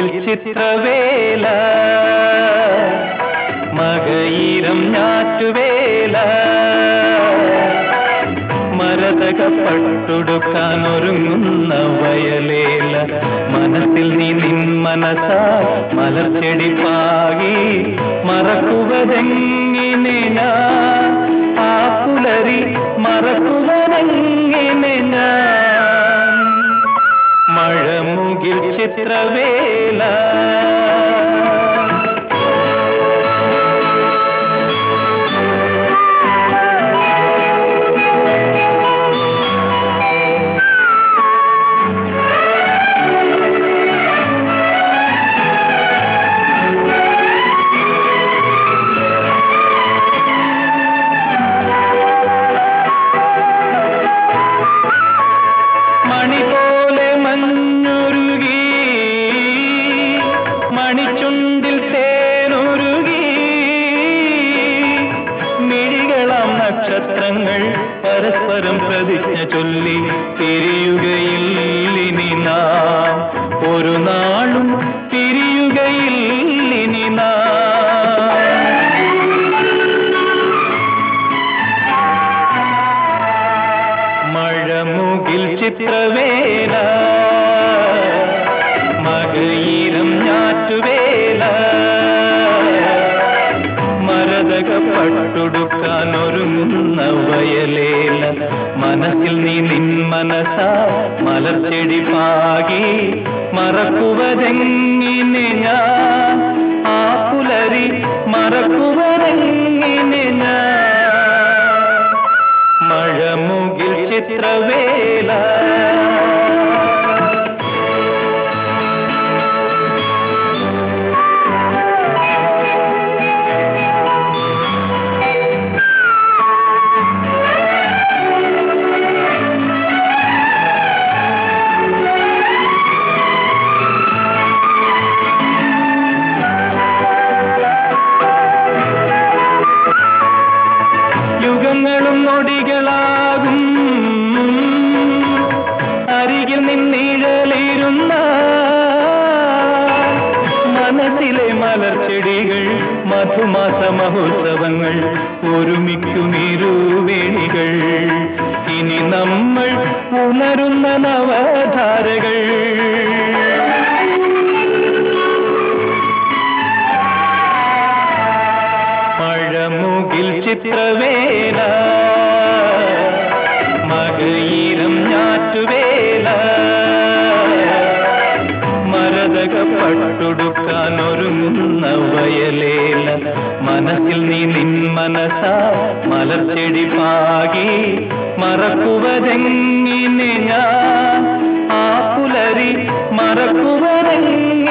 ചിത്രവേല മകയിരം ഞാറ്റുവേല മരതക പട്ടുടുക്കാൻ ഒരുങ്ങുന്ന വയലേല മനസ്സിൽ നീ നിൻ മനസാ മലർച്ചെടി പാകി മറക്കുവതെങ്ങിനെ ഞാൻ ആ പുലരി മറക്കുവതെങ്ങിനെ ഞാൻ മഴമുകിൽ ചിത്രവേല മണി പോലെ മഞ്ഞുരുകി മണിച്ചുണ്ടിൽ തേനുരുകി മിഴികളാം നക്ഷത്രങ്ങൾ പരസ്പരം പ്രതിജ്ഞ ചൊല്ലി തിരിയുകയില്ലിനി നാം ഒരു നാളും തിരിയുകയില്ലിനി നാം മഴമുകിൽ ചിത്രവേല മകയിരം ഞാറ്റുവേല മരതക പട്ടുടുക്കാൻ ഒരുങ്ങുന്ന വയലേല മനസ്സിൽ നീ നിൻ മനസാ മലർച്ചെടി പാകി മറക്കുവതെങ്ങിനെ ഞാൻ ആ പുലരി മറക്കുവതെങ്ങിനെ ഞാൻ മഴമുകിൽ ചിത്രവേല യുഗങ്ങളും നൊടികളാകും അരികിൽ നിന്നിഴലിരുന്ന മനസ്സിലെ മലർച്ചെടികൾ മധുമാസ മഹോത്സവങ്ങൾ ഒരുമിക്കുമിരുവേണികൾ ഇനി നമ്മൾ ഉണരുന്ന നവധാരകൾ മഴമുകിൽ ചിത്രവേല മകയിരം ഞാറ്റുവേല മരതക പട്ടുടുക്കാൻ ഒരുങ്ങുന്ന വയലേല മനസ്സിൽ നീ നിൻ മനസാ മലർച്ചെടി പാകി മറക്കുവതെങ്ങിനെ ഞാൻ ആ പുലരി മറക്കുവതെങ്ങിനെ